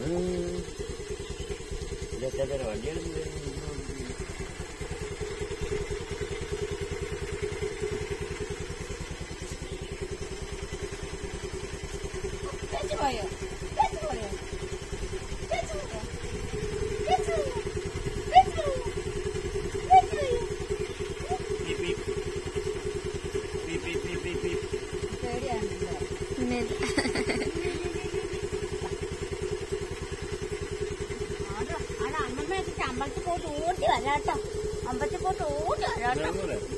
ഇതൊക്കെ വണ്ടി എടുത്ത് ചേച്ചി പോയോ ചേച്ചി പോയോ ചേച്ചി പോയോ ചേച്ചി പോയോ ചേച്ചി പോയോ ചേച്ചി പോയോ പേടിയാണല്ലോ ആടെ ആടെ അമ്മമ്മ വെച്ചിട്ട് അമ്പലത്തിൽ പോയിട്ട് ഓടി വരാട്ടോ അമ്പലത്തിൽ പോയിട്ട് ഓടി വരാട്ടോ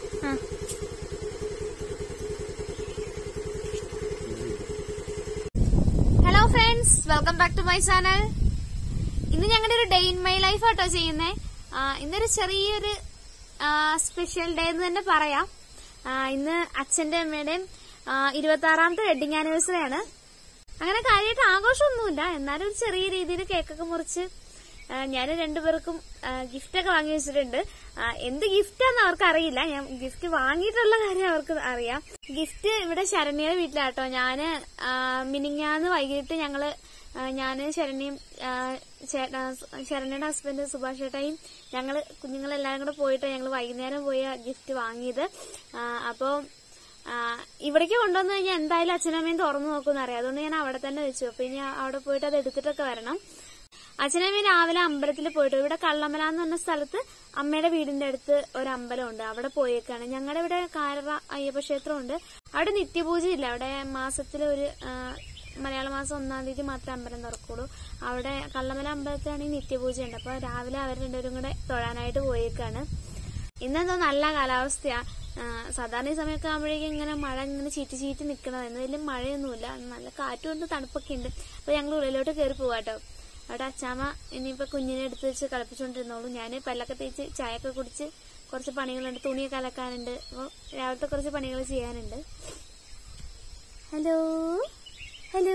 hello friends welcome back to my channel ഇന്ന് ഞങ്ങളുടെ ഒരു ഡേ ഇൻ മൈ ലൈഫ് ആട്ടോ ചെയ്യുന്നേ ആ, ഇന്നൊരു ചെറിയൊരു സ്പെഷ്യൽ ഡേ എന്ന് തന്നെ പറയാം ആ, ഇന്ന് അച്ഛന്റെ അമ്മയുടെയും ഇരുപത്തി ആറാമത്തെ വെഡിങ് ആനിവേഴ്സറി ആണ് അങ്ങനെ കാര്യമായിട്ട് ആഘോഷമൊന്നുമില്ല എന്നാലും ഒരു ചെറിയ രീതിയിൽ കേക്കൊക്കെ മുറിച്ച് ഞാൻ രണ്ടുപേർക്കും ഗിഫ്റ്റ് ഒക്കെ വാങ്ങി വെച്ചിട്ടുണ്ട് ആ, എന്ത് ഗിഫ്റ്റാന്ന് അവർക്ക് അറിയില്ല ഞാൻ ഗിഫ്റ്റ് വാങ്ങിയിട്ടുള്ള കാര്യം അവർക്ക് അറിയാം ഗിഫ്റ്റ് ഇവിടെ ശരണ്യയുടെ വീട്ടിലാട്ടോ ഞാന് ആ, മിനിങ്ങാന്ന് വൈകിട്ട് ഞങ്ങള് ആ, ഞാന് ശരണ്യയും ആ, ചേട്ടാ ശരണ്യയുടെ ഹസ്ബൻഡ് സുഭാഷ് ചേട്ടായും ഞങ്ങള് കുഞ്ഞുങ്ങളെല്ലാരും കൂടെ പോയിട്ട് ഞങ്ങൾ വൈകുന്നേരം പോയി ഗിഫ്റ്റ് വാങ്ങിയത് ആ, അപ്പോ ആ, ഇവിടേക്ക് കൊണ്ടുവന്നു കഴിഞ്ഞാൽ എന്തായാലും അച്ഛനമ്മയും തുറന്നു നോക്കുമെന്ന് അറിയാം അതുകൊണ്ട് ഞാൻ അവിടെ തന്നെ വെച്ചു അപ്പൊ ഇനി അവിടെ പോയിട്ട് അത് എടുത്തിട്ടൊക്കെ വരണം അച്ഛനമ്മയും രാവിലെ അമ്പലത്തിൽ പോയിട്ട് ഇവിടെ കള്ളമല എന്ന് പറഞ്ഞ സ്ഥലത്ത് അമ്മയുടെ വീടിന്റെ അടുത്ത് ഒരു അമ്പലമുണ്ട് അവിടെ പോയേക്കാണ് ഞങ്ങളുടെ ഇവിടെ കാരറ അയ്യപ്പ ക്ഷേത്രമുണ്ട് അവിടെ നിത്യപൂജയില്ല അവിടെ മാസത്തിൽ ഒരു ആ, മലയാള മാസം ഒന്നാം തീയതി മാത്രമേ അമ്പലം തുറക്കുള്ളൂ അവിടെ കള്ളമല അമ്പലത്തിലാണെങ്കിൽ നിത്യപൂജയുണ്ട് അപ്പൊ രാവിലെ അവർ രണ്ടുപേരും കൂടെ തൊഴാനായിട്ട് പോയേക്കാണ് ഇന്നെന്തോ നല്ല കാലാവസ്ഥയാ ആ, സാധാരണ ഈ സമയമൊക്കെ ആകുമ്പോഴേക്കും ഇങ്ങനെ മഴ ഇങ്ങനെ ചീറ്റി ചീറ്റി നിൽക്കണം എന്ന് വലിയ മഴയൊന്നുമില്ല നല്ല കാറ്റുണ്ട് തണുപ്പൊക്കെ ഉണ്ട് അപ്പൊ ഞങ്ങൾ ഉള്ളിലോട്ട് കയറി പോവാട്ടോ അവിടെ അച്ചാമ്മ ഇനിയിപ്പോ കുഞ്ഞിനെ എടുത്ത് വെച്ച് കളിപ്പിച്ചോണ്ടിരുന്നോളൂ ഞാൻ പല്ലൊക്കെ തേച്ച് ചായയൊക്കെ കുടിച്ച് കുറച്ച് പണികളുണ്ട് തുണിയൊക്കെ അലക്കാനുണ്ട് അപ്പോൾ രാവിലത്തെ കുറച്ച് പണികൾ ചെയ്യാനുണ്ട് ഹലോ ഹലോ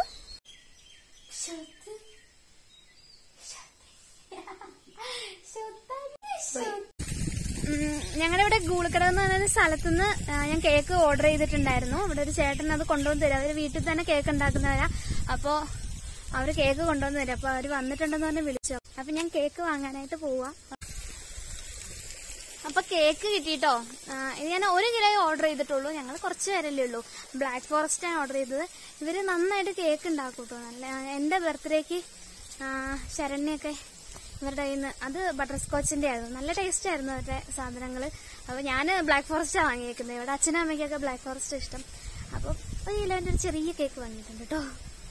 ഞങ്ങളുടെ ഇവിടെ ഗൂളിക്കട എന്ന് പറയുന്ന സ്ഥലത്തുനിന്ന് ഞാൻ കേക്ക് ഓർഡർ ചെയ്തിട്ടുണ്ടായിരുന്നു ഇവിടെ ഒരു ചേട്ടൻ അത് കൊണ്ടുവന്ന് തരും അവര് വീട്ടിൽ തന്നെ കേക്ക് ഉണ്ടാക്കുന്നവരാ അപ്പോ അവര് കേക്ക് കൊണ്ടുവന്ന് തരും അപ്പൊ അവര് വന്നിട്ടുണ്ടെന്ന് പറഞ്ഞ് വിളിച്ചു അപ്പൊ ഞാൻ കേക്ക് വാങ്ങാനായിട്ട് പോവാ അപ്പൊ കേക്ക് കിട്ടിട്ടോ ആ, ഇത് ഞാൻ ഒരു കിലോ ഓർഡർ ചെയ്തിട്ടുള്ളൂ ഞങ്ങൾ കുറച്ച് പേരല്ലേ ഉള്ളൂ ബ്ലാക്ക് ഫോറസ്റ്റ് ആണ് ഓർഡർ ചെയ്തത് ഇവര് നന്നായിട്ട് കേക്ക് ഉണ്ടാക്കും കേട്ടോ നല്ല എന്റെ ബർത്ത്ഡേക്ക് ശരണ്യൊക്കെ ഇവരുടെ കയ്യിൽ നിന്ന് അത് ബട്ടർ സ്കോച്ചിന്റെ ആയിരുന്നു നല്ല ടേസ്റ്റ് ആയിരുന്നു അവരുടെ സാധനങ്ങൾ അപ്പൊ ഞാൻ ബ്ലാക്ക് ഫോറസ്റ്റാണ് വാങ്ങിയേക്കുന്നത് ഇവിടെ അച്ഛനും അമ്മയ്ക്കൊക്കെ ബ്ലാക്ക് ഫോറസ്റ്റ് ഇഷ്ടം അപ്പോൾ ഒരു കിലോന്റെ ഒരു ചെറിയ കേക്ക് വാങ്ങിയിട്ടുണ്ട് കേട്ടോ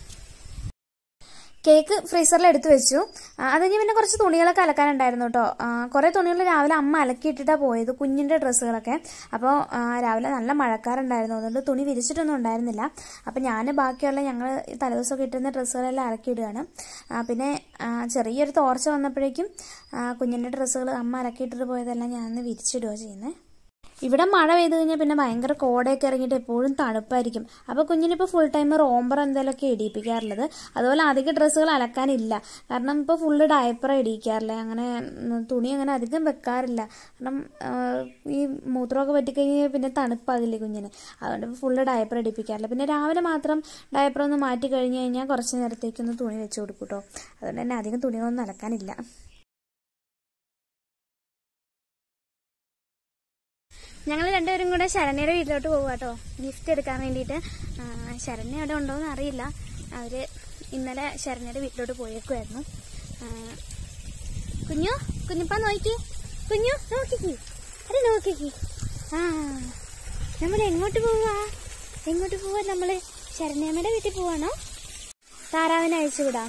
കേക്ക് ഫ്രീസറിൽ എടുത്തു വെച്ചു ആ, അത് കഴിഞ്ഞ് പിന്നെ കുറച്ച് തുണികളൊക്കെ അലക്കാനുണ്ടായിരുന്നു കേട്ടോ കുറെ തുണികൾ രാവിലെ അമ്മ അലക്കിയിട്ടിട്ടാ പോയത് കുഞ്ഞിന്റെ ഡ്രസ്സുകളൊക്കെ അപ്പോൾ രാവിലെ നല്ല മഴക്കാറുണ്ടായിരുന്നു അതുകൊണ്ട് തുണി വിരിച്ചിട്ടൊന്നും ഉണ്ടായിരുന്നില്ല അപ്പം ഞാൻ ബാക്കിയുള്ള ഞങ്ങൾ തലേദിവസമൊക്കെ ഇട്ടിരുന്ന ഡ്രസ്സുകളെല്ലാം അലക്കിയിടുകയാണ് ആ, പിന്നെ ആ, ചെറിയൊരു തോർച്ച വന്നപ്പോഴേക്കും ആ, കുഞ്ഞിന്റെ ഡ്രസ്സുകൾ അമ്മ അലക്കിയിട്ടിട്ട് പോയതെല്ലാം ഞാൻ വിരിച്ചിടുക ചെയ്യുന്നത് ഇവിടെ മഴ പെയ്ത് കഴിഞ്ഞാൽ പിന്നെ ഭയങ്കര കോടയൊക്കെ ഇറങ്ങിയിട്ട് എപ്പോഴും തണുപ്പായിരിക്കും അപ്പോൾ കുഞ്ഞിനിപ്പോൾ ഫുൾ ടൈം റോംബർ എന്തെങ്കിലുമൊക്കെ ഇടിയിപ്പിക്കാറുള്ളത് അതുപോലെ അധികം ഡ്രസ്സുകൾ അലക്കാനില്ല കാരണം ഇപ്പോൾ ഫുള്ള് ഡയപ്പർ ഇടിയിക്കാറില്ല അങ്ങനെ ഉം, തുണി അങ്ങനെ അധികം വെക്കാറില്ല കാരണം ആ, ഈ മൂത്രമൊക്കെ പറ്റിക്കഴിഞ്ഞാൽ പിന്നെ തണുപ്പാകില്ലേ കുഞ്ഞിന് അതുകൊണ്ട് ഇപ്പോൾ ഫുള്ള് ഡയപ്പർ ഇടിപ്പിക്കാറില്ല പിന്നെ രാവിലെ മാത്രം ഡയപ്പർ ഒന്ന് മാറ്റി കഴിഞ്ഞ് കഴിഞ്ഞാൽ കുറച്ച് നേരത്തേക്കൊന്ന് തുണി വെച്ച് കൊടുക്കും കേട്ടോ അതുകൊണ്ട് തന്നെ അധികം തുണികളൊന്നും അലക്കാനില്ല ഞങ്ങൾ രണ്ടുപേരും കൂടെ ശരണ്യയുടെ വീട്ടിലോട്ട് പോകുക കേട്ടോ ഗിഫ്റ്റ് എടുക്കാൻ വേണ്ടിയിട്ട് ആ, ശരണ്യ അവിടെ ഉണ്ടോയെന്ന് അറിയില്ല അവര് ഇന്നലെ ശരണ്യയുടെ വീട്ടിലോട്ട് പോയേക്കുമായിരുന്നു ആ, കുഞ്ഞു കുഞ്ഞിപ്പ നോക്കി കുഞ്ഞു നോക്കിക്ക് അത് നോക്കിക്ക് ആ നമ്മൾ എങ്ങോട്ട് പോവാ എങ്ങോട്ട് പോവാ നമ്മള് ശരണ്യമ്മയുടെ വീട്ടിൽ പോവാണോ താറാവിനെ അയച്ചു വിടാം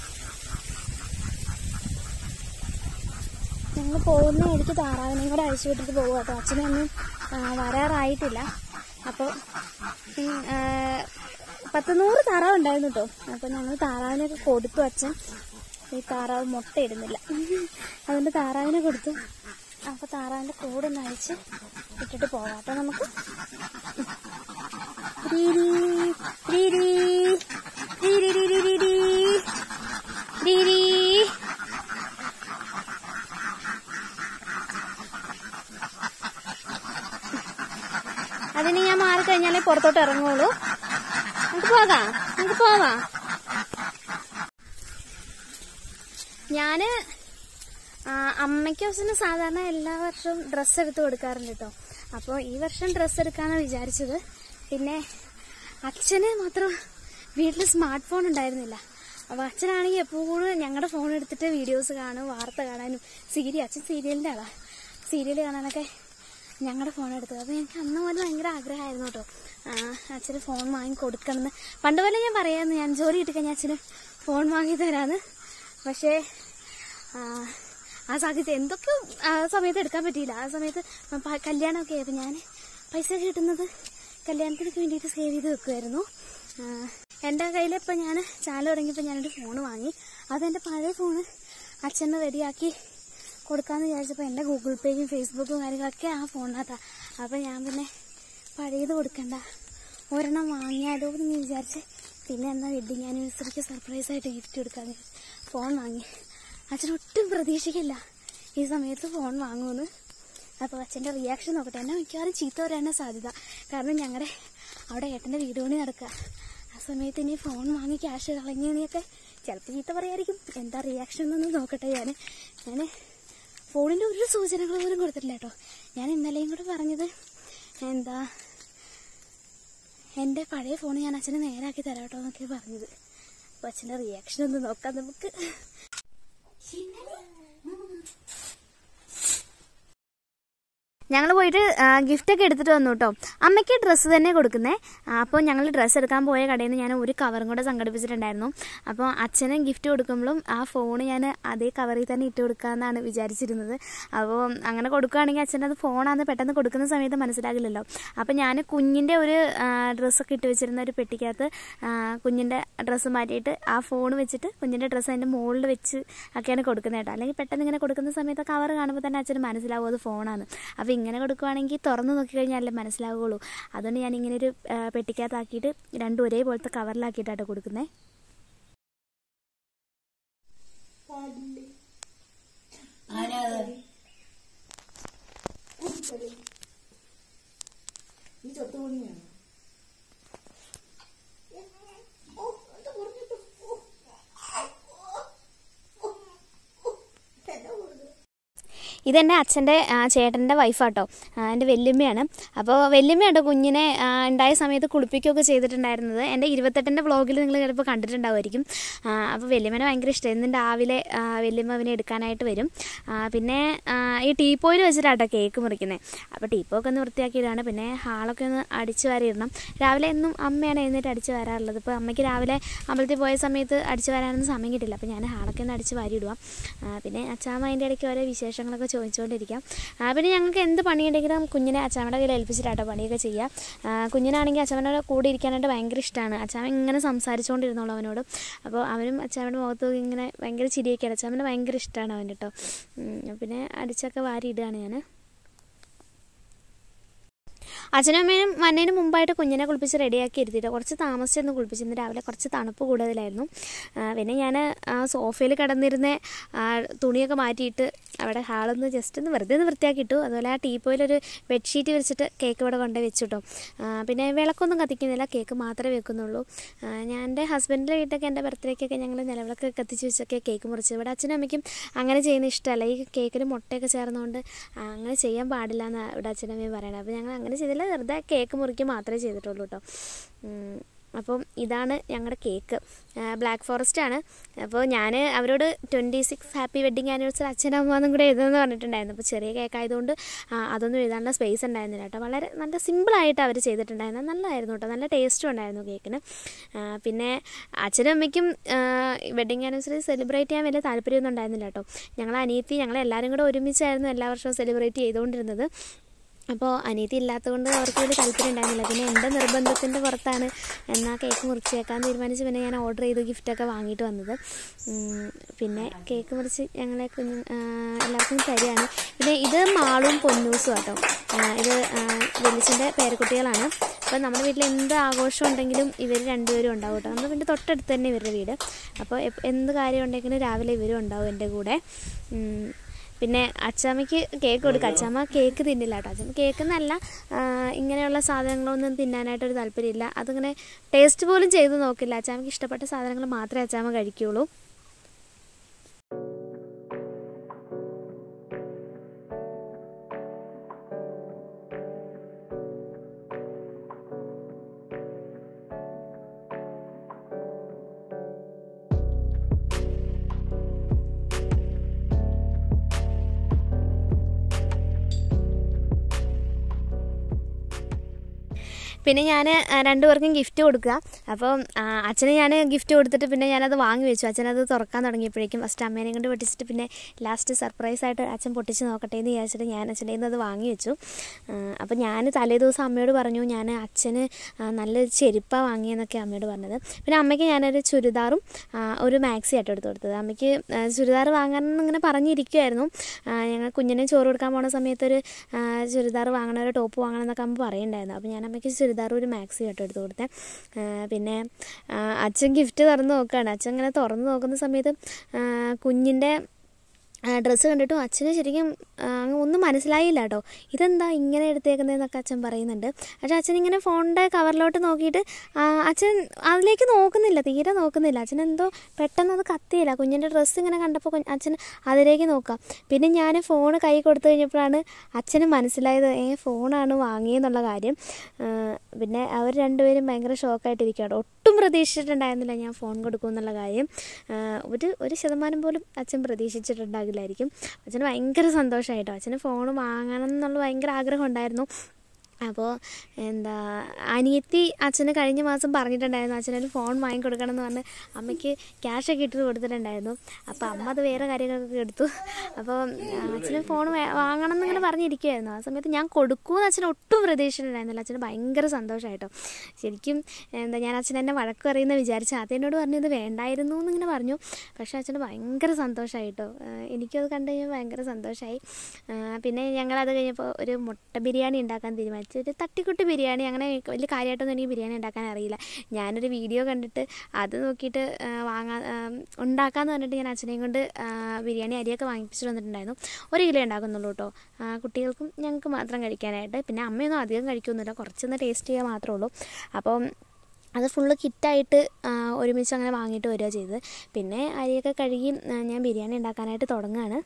ഞങ്ങൾ പോകുന്ന വഴിക്ക് താറാവിനെയും കൂടെ അഴിച്ചു വിട്ടിട്ട് പോകുക കേട്ടോ അച്ഛനൊന്നും ആ, വരാറായിട്ടില്ല അപ്പോൾ പത്ത് നൂറ് താറാവ് ഉണ്ടായിരുന്നു കേട്ടോ അപ്പോൾ ഞങ്ങൾ താറാവിനൊക്കെ കൊടുത്തു അച്ഛൻ ഈ താറാവ് മുട്ട ഇടുന്നില്ല അതുകൊണ്ട് താറാവിനെ കൊടുത്തു അപ്പോൾ താറാവിൻ്റെ കൂടെ ഒന്ന് അഴിച്ച് ഇട്ടിട്ട് പോകാം കേട്ടോ നമുക്ക് രീരി, രീരി, രീരി, രീരി, രീരി, രീരി. അതിന് ഞാൻ മാറിക്കഴിഞ്ഞാലേ പുറത്തോട്ട് ഇറങ്ങുള്ളൂ നമുക്ക് പോകാം നമുക്ക് പോവാം ഞാൻ അമ്മയ്ക്ക് അവസരം സാധാരണ എല്ലാ വർഷവും ഡ്രസ്സ് എടുത്ത് കൊടുക്കാറുണ്ട് കേട്ടോ അപ്പോൾ ഈ വർഷം ഡ്രസ്സ് എടുക്കാമെന്ന് വിചാരിച്ചത് പിന്നെ അച്ഛന് മാത്രം വീട്ടിൽ സ്മാർട്ട് ഫോൺ ഉണ്ടായിരുന്നില്ല അപ്പോൾ അച്ഛനാണെങ്കിൽ എപ്പോഴും ഞങ്ങളുടെ ഫോൺ എടുത്തിട്ട് വീഡിയോസ് കാണും വാർത്ത കാണാനും സീരിയൽ അച്ഛൻ സീരിയലിൻ്റെ ആളാണ് സീരിയൽ കാണാനൊക്കെ ഞങ്ങളുടെ ഫോൺ എടുത്തത് അപ്പോൾ എനിക്ക് അന്ന് മുതൽ ഭയങ്കര ആഗ്രഹമായിരുന്നു കേട്ടോ ആ, അച്ഛന് ഫോൺ വാങ്ങി കൊടുക്കണമെന്ന് പണ്ട് പോലെ ഞാൻ പറയാമെന്ന് ഞാൻ ജോലി കിട്ടിക്കഴിഞ്ഞാൽ അച്ഛന് ഫോൺ വാങ്ങി തരാമെന്ന് പക്ഷേ ആ, ആ സാഹചര്യം എന്തൊക്കെയോ ആ സമയത്ത് എടുക്കാൻ പറ്റിയില്ല ആ സമയത്ത് പ- കല്യാണമൊക്കെ ആയപ്പോൾ ഞാൻ പൈസ കിട്ടുന്നത് കല്യാണത്തിനൊക്കെ വേണ്ടിയിട്ട് സേവ് ചെയ്ത് വെക്കുമായിരുന്നു ആ, എൻ്റെ കയ്യിൽ ഇപ്പോൾ ഞാൻ ചാനൽ തുടങ്ങിയപ്പോൾ ഞാനൊരു ഫോൺ വാങ്ങി അതെൻ്റെ പഴയ ഫോണ് അച്ഛനെ റെഡിയാക്കി കൊടുക്കാമെന്ന് വിചാരിച്ചപ്പോൾ എൻ്റെ ഗൂഗിൾ പേയും ഫേസ്ബുക്കും കാര്യങ്ങളൊക്കെ ആ ഫോണിനകത്താണ് അപ്പോൾ ഞാൻ പിന്നെ പഴയത് കൊടുക്കണ്ട ഒരെണ്ണം വാങ്ങിയാലോ എന്ന് വിചാരിച്ച് പിന്നെ എന്താ വെഡിങ് ആനിവേഴ്സറിക്ക് സർപ്രൈസ് ആയിട്ട് ഗിഫ്റ്റ് കൊടുക്കാന്ന് വിചാരിച്ച് ഫോൺ വാങ്ങി അച്ഛൻ ഒട്ടും പ്രതീക്ഷിക്കില്ല ഈ സമയത്ത് ഫോൺ വാങ്ങുമെന്ന് അപ്പോൾ അച്ഛൻ്റെ റിയാക്ഷൻ നോക്കട്ടെ എന്നെ മിക്കവാറും ചീത്ത വരാനാണ് സാധ്യത കാരണം ഞങ്ങളുടെ അവിടെ ഏട്ടൻ്റെ വീട് പണി നടക്കുക ആ സമയത്ത് ഇനി ഫോൺ വാങ്ങി ക്യാഷ് കളഞ്ഞെന്നൊക്കെ ചിലപ്പോൾ ചീത്ത പറയായിരിക്കും എന്താ റിയാക്ഷൻ എന്നൊന്ന് നോക്കട്ടെ ഞാൻ ഞാൻ ഫോണിൻ്റെ ഒരു സൂചനകൾ പോലും കൊടുത്തിട്ടില്ല കേട്ടോ ഞാൻ ഇന്നലെയും കൂടെ പറഞ്ഞത് എന്താ എൻ്റെ പഴയ ഫോൺ ഞാൻ അച്ഛനെ നേരാക്കി തരാം കേട്ടോ എന്നൊക്കെ പറഞ്ഞത് അപ്പോൾ അച്ഛൻ്റെ റിയാക്ഷൻ ഒന്ന് നോക്കാം നമുക്ക് ഞങ്ങൾ പോയിട്ട് ഗിഫ്റ്റ് ഒക്കെ എടുത്തിട്ട് വന്നു കേട്ടോ അമ്മയ്ക്ക് ഡ്രസ്സ് തന്നെ കൊടുക്കുന്നേ അപ്പോൾ ഞങ്ങൾ ഡ്രസ്സ് എടുക്കാൻ പോയ കടയിൽ നിന്ന് ഞാൻ ഒരു കവറും കൂടെ സംഘടിപ്പിച്ചിട്ടുണ്ടായിരുന്നു അപ്പോൾ അച്ഛന് ഗിഫ്റ്റ് കൊടുക്കുമ്പോഴും ആ ഫോൺ ഞാൻ അതേ കവറിൽ തന്നെ ഇട്ട് കൊടുക്കാമെന്നാണ് വിചാരിച്ചിരുന്നത് അപ്പോൾ അങ്ങനെ കൊടുക്കുകയാണെങ്കിൽ അച്ഛൻ്റെ അത് ഫോണാന്ന് പെട്ടെന്ന് കൊടുക്കുന്ന സമയത്ത് മനസ്സിലാകില്ലല്ലോ അപ്പോൾ ഞാൻ കുഞ്ഞിൻ്റെ ഒരു ഡ്രസ്സൊക്കെ ഇട്ട് വെച്ചിരുന്ന ഒരു പെട്ടിക്കകത്ത് ആ, കുഞ്ഞിൻ്റെ ഡ്രസ്സ് മാറ്റിയിട്ട് ആ ഫോൺ വെച്ചിട്ട് കുഞ്ഞിൻ്റെ ഡ്രസ്സ് അതിൻ്റെ മുകളിൽ വെച്ച് ഒക്കെയാണ് കൊടുക്കുന്നത് കേട്ടോ അല്ലെങ്കിൽ പെട്ടെന്ന് ഇങ്ങനെ കൊടുക്കുന്ന സമയത്ത് കവർ കാണുമ്പോൾ തന്നെ അച്ഛന് മനസ്സിലാവും അത് ഫോണാണ് അപ്പോൾ ഇങ്ങനെ കൊടുക്കുവാണെങ്കിൽ തുറന്ന് നോക്കിക്കഴിഞ്ഞാലേ മനസ്സിലാവുകയുള്ളൂ അതുകൊണ്ട് ഞാൻ ഇങ്ങനെ ഒരു ആ, പെട്ടിക്കകത്താക്കിയിട്ട് രണ്ടും ഒരേപോലത്തെ കവറിലാക്കിയിട്ടാണ് കൊടുക്കുന്നത് ഇതെൻ്റെ അച്ഛൻ്റെ ആ, ചേട്ടൻ്റെ വൈഫാട്ടോ എൻ്റെ വല്യമ്മയാണ് അപ്പോൾ വല്യമ്മയാണ് കുഞ്ഞിനെ ആ, ഉണ്ടായ സമയത്ത് കുളിപ്പിക്കുകയൊക്കെ ചെയ്തിട്ടുണ്ടായിരുന്നത് എൻ്റെ ഇരുപത്തെട്ടിൻ്റെ വ്ളോഗിൽ നിങ്ങൾ ചിലപ്പോൾ കണ്ടിട്ടുണ്ടാവുമായിരിക്കും ആ, അപ്പോൾ വല്യമ്മനെ ഭയങ്കര ഇഷ്ടം എന്നും രാവിലെ ആ, വല്യമ്മ അവനെ എടുക്കാനായിട്ട് വരും ആ, പിന്നെ ആ, ഈ ടീപ്പോയിൽ വെച്ചിട്ടാട്ടോ കേക്ക് മുറിക്കുന്നത് അപ്പോൾ ടീപ്പോക്കെ ഒന്ന് വൃത്തിയാക്കിയിടാണ് പിന്നെ ഹാളൊക്കെ ഒന്ന് അടിച്ചു വാരിയിടണം രാവിലെ എന്നും അമ്മയാണ് എഴുന്നേറ്റ് അടിച്ചു വരാറുള്ളത് ഇപ്പോൾ അമ്മയ്ക്ക് രാവിലെ അമ്പലത്തിൽ പോയ സമയത്ത് അടിച്ചു വരാനൊന്നും സമയം കിട്ടില്ല അപ്പോൾ ഞാൻ ഹാളൊക്കെ ഒന്ന് അടിച്ച് വാരിയിടുക ആ, പിന്നെ അച്ചാമ്മ അതിൻ്റെ ഇടയ്ക്ക് ഓരോ വിശേഷങ്ങളൊക്കെ ചോദിച്ചുകൊണ്ടിരിക്കാം ആ, പിന്നെ ഞങ്ങൾക്ക് എന്ത് പണിയുണ്ടെങ്കിലും കുഞ്ഞിനെ അച്ചാമ്മയുടെ കയ്യിൽ ഏൽപ്പിച്ചിട്ടാട്ടോ പണിയൊക്കെ ചെയ്യുക ആ, കുഞ്ഞിനാണെങ്കിൽ അച്ചാമ്മയുടെ കൂടെ ഇരിക്കാനായിട്ട് ഭയങ്കര ഇഷ്ടമാണ് അച്ചാമ്മ ഇങ്ങനെ സംസാരിച്ചുകൊണ്ടിരുന്നോളൂ അവനോട് അപ്പോൾ അവനും അച്ചാമ്മയുടെ മുഖത്ത് നോക്കി ഇങ്ങനെ ഭയങ്കര ചിരിയൊക്കെയാണ് അച്ചാമ്മനെ ഭയങ്കര ഇഷ്ടമാണ് അവൻ കേട്ടോ ഉം, പിന്നെ അടിച്ചൊക്കെ വാരി ഇടുകയാണ് ഞാൻ അച്ഛനും അമ്മയും വന്നതിന് മുമ്പായിട്ട് കുഞ്ഞിനെ കുളിപ്പിച്ച് റെഡിയാക്കി ഇരുത്തിയിട്ട് കുറച്ച് താമസിച്ചൊന്ന് കുളിപ്പിച്ച് ഇന്ന് രാവിലെ കുറച്ച് തണുപ്പ് കൂടുതലായിരുന്നു ആ, പിന്നെ ഞാൻ ആ സോഫയിൽ കിടന്നിരുന്ന ആ, തുണിയൊക്കെ മാറ്റിയിട്ട് അവിടെ ഹാളൊന്ന് ജസ്റ്റ് ഒന്ന് വെറുതെ ഒന്ന് വൃത്തിയാക്കിയിട്ടു അതുപോലെ ആ ടീപ്പോയിലൊരു ബെഡ്ഷീറ്റ് വിരിച്ചിട്ട് കേക്ക് ഇവിടെ കൊണ്ടുപോയി വെച്ചിട്ടോ ആ, പിന്നെ വിളക്കൊന്നും കത്തിക്കുന്നില്ല കേക്ക് മാത്രമേ വെക്കുന്നുള്ളൂ ആ, ഞാൻ എൻ്റെ ഹസ്ബൻഡിൻ്റെ വീട്ടിലൊക്കെ എൻ്റെ ബർത്ത്ഡേക്കൊക്കെ ഞങ്ങൾ നിലവിളക്ക് കത്തിച്ച് വെച്ചൊക്കെ കേക്ക് മുറിച്ചത് ഇവിടെ അച്ഛനും അമ്മയ്ക്കും അങ്ങനെ ചെയ്യുന്ന ഇഷ്ടമല്ല ഈ കേക്കിന് മുട്ടയൊക്കെ ചേർന്നുകൊണ്ട് ആ, അങ്ങനെ ചെയ്യാൻ പാടില്ല എന്നാണ് ഇവിടെ അച്ഛനും അമ്മയും പറയണത് അപ്പോൾ ഞങ്ങൾ അങ്ങനെ ചെയ്തില്ല വെറുതെ കേക്ക് മുറിക്കുക മാത്രമേ ചെയ്തിട്ടുള്ളൂ കേട്ടോ ഉം. അപ്പം ഇതാണ് ഞങ്ങളുടെ കേക്ക് ബ്ലാക്ക് ഫോറസ്റ്റ് ആണ് അപ്പോൾ ഞാൻ അവരോട് twenty six happy wedding anniversary അച്ഛനമ്മന്നും കൂടെ എഴുതുമെന്ന് പറഞ്ഞിട്ടുണ്ടായിരുന്നു അപ്പോൾ ചെറിയ കേക്ക് ആയതുകൊണ്ട് ആ, അതൊന്നും എഴുതാനുള്ള സ്പേസ് ഉണ്ടായിരുന്നില്ല കേട്ടോ വളരെ നല്ല സിമ്പിളായിട്ട് അവർ ചെയ്തിട്ടുണ്ടായിരുന്നു നല്ലതായിരുന്നു കേട്ടോ നല്ല ടേസ്റ്റും ഉണ്ടായിരുന്നു കേക്കിന് ആ, പിന്നെ അച്ഛനും അമ്മയ്ക്കും വെഡിങ് ആനിവേഴ്സറി സെലിബ്രേറ്റ് ചെയ്യാൻ വലിയ താല്പര്യമൊന്നും ഉണ്ടായിരുന്നില്ല കേട്ടോ ഞങ്ങൾ അനിയത്തി ഞങ്ങൾ എല്ലാവരും കൂടെ ഒരുമിച്ചായിരുന്നു എല്ലാ വർഷവും സെലിബ്രേറ്റ് ചെയ്തുകൊണ്ടിരുന്നത് അപ്പോൾ അനിയത്തി ഇല്ലാത്തതുകൊണ്ട് അവർക്ക് വലിയ താല്പര്യം ഉണ്ടായിരുന്നില്ല പിന്നെ എൻ്റെ നിർബന്ധത്തിൻ്റെ പുറത്താണ് എന്നാൽ കേക്ക് മുറിച്ചേക്കാൻ തീരുമാനിച്ച് പിന്നെ ഞാൻ ഓർഡർ ചെയ്ത് ഗിഫ്റ്റൊക്കെ വാങ്ങിയിട്ട് വന്നത് ഉം, പിന്നെ കേക്ക് മുറിച്ച് ഞങ്ങളെ കുഞ്ഞു ആ, എല്ലാവർക്കും തരികയാണ് പിന്നെ ഇത് മാളും പൊന്നൂസും കേട്ടോ ആ, ഇത് വെല്ലിച്ചൻ്റെ പേരക്കുട്ടികളാണ് അപ്പോൾ നമ്മുടെ വീട്ടിൽ എന്ത് ആഘോഷം ഉണ്ടെങ്കിലും ഇവർ രണ്ടുപേരും ഉണ്ടാവും കേട്ടോ നമ്മുടെ വീടിൻ്റെ തൊട്ടടുത്ത് തന്നെ ഇവരുടെ വീട് അപ്പോൾ എപ്പ- എന്ത് കാര്യം ഉണ്ടെങ്കിലും രാവിലെ ഇവരും ഉണ്ടാവും എൻ്റെ കൂടെ ഉം, പിന്നെ അച്ചാമ്മയ്ക്ക് കേക്ക് കൊടുക്കുക അച്ചാമ്മ കേക്ക് തിന്നില്ല കേട്ടോ അച്ചാമ്മ കേക്ക് എന്നല്ല ആ, ഇങ്ങനെയുള്ള സാധനങ്ങളൊന്നും തിന്നാനായിട്ടൊരു താല്പര്യമില്ല അതിങ്ങനെ ടേസ്റ്റ് പോലും ചെയ്ത് നോക്കില്ല അച്ചാമ്മയ്ക്ക് ഇഷ്ടപ്പെട്ട സാധനങ്ങൾ മാത്രമേ അച്ചാമ്മ കഴിക്കുകയുള്ളൂ പിന്നെ ഞാൻ രണ്ടുപേർക്കും ഗിഫ്റ്റ് കൊടുക്കുക അപ്പോൾ അച്ഛന് ഞാൻ ഗിഫ്റ്റ് കൊടുത്തിട്ട് പിന്നെ ഞാനത് വാങ്ങി വെച്ചു അച്ഛനത് തുറക്കാൻ തുടങ്ങിയപ്പോഴേക്കും ഫസ്റ്റ് അമ്മേനെ കൊണ്ട് പൊട്ടിച്ചിട്ട് പിന്നെ ലാസ്റ്റ് സർപ്രൈസ് ആയിട്ട് അച്ഛൻ പൊട്ടിച്ച് നോക്കട്ടെ എന്ന് വിചാരിച്ചിട്ട് ഞാൻ അച്ഛൻ്റെ നിന്ന് അത് വാങ്ങി വെച്ചു അപ്പോൾ ഞാൻ തലേ ദിവസം അമ്മയോട് പറഞ്ഞു ഞാൻ അച്ഛന് ആ, നല്ലൊരു ചെരുപ്പാണ് വാങ്ങിയെന്നൊക്കെ അമ്മയോട് പറഞ്ഞത് പിന്നെ അമ്മയ്ക്ക് ഞാനൊരു ചുരിദാറും ആ, ഒരു മാക്സി ആയിട്ട് എടുത്ത് കൊടുത്തത് അമ്മയ്ക്ക് ആ, ചുരിദാർ വാങ്ങാൻ ഇങ്ങനെ പറഞ്ഞിരിക്കുമായിരുന്നു ആ, ഞങ്ങൾ കുഞ്ഞിനെ ചോറ് കൊടുക്കാൻ പോണ സമയത്തൊരു ആ, ചുരിദാർ വാങ്ങണം ഒരു ടോപ്പ് വാങ്ങണം എന്നൊക്കെ അമ്മ പറയുന്നുണ്ടായിരുന്നു അപ്പോൾ ഞാൻ അമ്മയ്ക്ക് ചുരിദാർ ഒരു മാക്സി ആയിട്ട് എടുത്ത് കൊടുത്തേ ആ, പിന്നെ ആ, അച്ഛൻ ഗിഫ്റ്റ് തുറന്ന് നോക്കുകയാണ് അച്ഛൻ ഇങ്ങനെ തുറന്ന് നോക്കുന്ന സമയത്ത് ആ, കുഞ്ഞിൻ്റെ ഡ്രസ്സ് കണ്ടിട്ടും അച്ഛന് ശരിക്കും ആ, അങ്ങ് ഒന്നും മനസ്സിലായില്ല കേട്ടോ ഇതെന്താ ഇങ്ങനെ എടുത്തേക്കുന്നതെന്നൊക്കെ അച്ഛൻ പറയുന്നുണ്ട് പക്ഷേ അച്ഛൻ ഇങ്ങനെ ഫോണിൻ്റെ കവറിലോട്ട് നോക്കിയിട്ട് ആ, അച്ഛൻ അതിലേക്ക് നോക്കുന്നില്ല തീരെ നോക്കുന്നില്ല അച്ഛൻ എന്തോ പെട്ടെന്ന് അത് കത്തിയില്ല കുഞ്ഞിൻ്റെ ഡ്രസ്സ് ഇങ്ങനെ കണ്ടപ്പോൾ കുഞ്ഞ് അച്ഛൻ അതിലേക്ക് നോക്കാം പിന്നെ ഞാൻ ഫോൺ കൈ കൊടുത്തു കഴിഞ്ഞപ്പോഴാണ് അച്ഛന് മനസ്സിലായത് ഏ ഫോണാണ് വാങ്ങിയെന്നുള്ള കാര്യം ആ, പിന്നെ അവർ രണ്ടുപേരും ഭയങ്കര ഷോക്കായിട്ടിരിക്കുകയാണ് ഒട്ടും പ്രതീക്ഷിച്ചിട്ടുണ്ടായിരുന്നില്ല ഞാൻ ഫോൺ കൊടുക്കുമെന്നുള്ള കാര്യം ആ, ഒരു ഒരു ശതമാനം പോലും അച്ഛൻ പ്രതീക്ഷിച്ചിട്ടുണ്ടാകില്ലായിരിക്കും അച്ഛന് ഭയങ്കര സന്തോഷമായിട്ടോ അച്ഛന് ഫോൺ വാങ്ങണം എന്നുള്ള ഭയങ്കര ആഗ്രഹം ഉണ്ടായിരുന്നു അപ്പോൾ എന്താ അനിയത്തി അച്ഛന് കഴിഞ്ഞ മാസം പറഞ്ഞിട്ടുണ്ടായിരുന്നു അച്ഛനൊരു ഫോൺ വാങ്ങിക്കൊടുക്കണം എന്ന് പറഞ്ഞ് അമ്മയ്ക്ക് ക്യാഷൊക്കെ ഇട്ട് കൊടുത്തിട്ടുണ്ടായിരുന്നു അപ്പോൾ അമ്മ അത് വേറെ കാര്യങ്ങൾക്കൊക്കെ എടുത്തു അപ്പോൾ അച്ഛന് ഫോൺ വാങ്ങണം എന്നിങ്ങനെ പറഞ്ഞിരിക്കുമായിരുന്നു ആ സമയത്ത് ഞാൻ കൊടുക്കുമെന്ന് അച്ഛൻ ഒട്ടും പ്രതീക്ഷിച്ചിട്ടുണ്ടായിരുന്നില്ല അച്ഛന് ഭയങ്കര സന്തോഷമായിട്ടോ ശരിക്കും എന്താ ഞാൻ അച്ഛൻ എന്നെ വഴക്ക് പറയുന്ന വിചാരിച്ചു അതെന്നോട് പറഞ്ഞു ഇത് വേണ്ടായിരുന്നു എന്നിങ്ങനെ പറഞ്ഞു പക്ഷേ അച്ഛന് ഭയങ്കര സന്തോഷമായിട്ടോ എനിക്കത് കണ്ടു കഴിഞ്ഞാൽ ഭയങ്കര സന്തോഷമായി പിന്നെ ഞങ്ങളത് കഴിഞ്ഞപ്പോൾ ഒരു മുട്ട ബിരിയാണി ഉണ്ടാക്കാൻ തീരുമാനിച്ചു ഒരു തട്ടിക്കുട്ടി ബിരിയാണി അങ്ങനെ വലിയ കാര്യമായിട്ടൊന്നും എനിക്ക് ബിരിയാണി ഉണ്ടാക്കാൻ അറിയില്ല ഞാനൊരു വീഡിയോ കണ്ടിട്ട് അത് നോക്കിയിട്ട് ആ, വാങ്ങാൻ ആ, ഉണ്ടാക്കാമെന്ന് പറഞ്ഞിട്ട് ഞാൻ അച്ഛനെയും കൊണ്ട് ആ, ബിരിയാണി അരിയൊക്കെ വാങ്ങിപ്പിച്ചിട്ട് വന്നിട്ടുണ്ടായിരുന്നു ഒരു കിലോ ഉണ്ടാക്കുന്നുള്ളൂ കേട്ടോ ആ, കുട്ടികൾക്കും ഞങ്ങൾക്ക് മാത്രം കഴിക്കാനായിട്ട് പിന്നെ അമ്മയൊന്നും അധികം കഴിക്കൊന്നുമില്ല കുറച്ചൊന്ന് ടേസ്റ്റ് ചെയ്യാൻ മാത്രമേ ഉള്ളൂ അപ്പം അത് ഫുള്ള് കിറ്റായിട്ട് ആ, ഒരുമിച്ച് അങ്ങനെ വാങ്ങിയിട്ട് വരിക ചെയ്തത് പിന്നെ അരിയൊക്കെ കഴുകി ആ, ഞാൻ ബിരിയാണി ഉണ്ടാക്കാനായിട്ട് തുടങ്ങുകയാണ്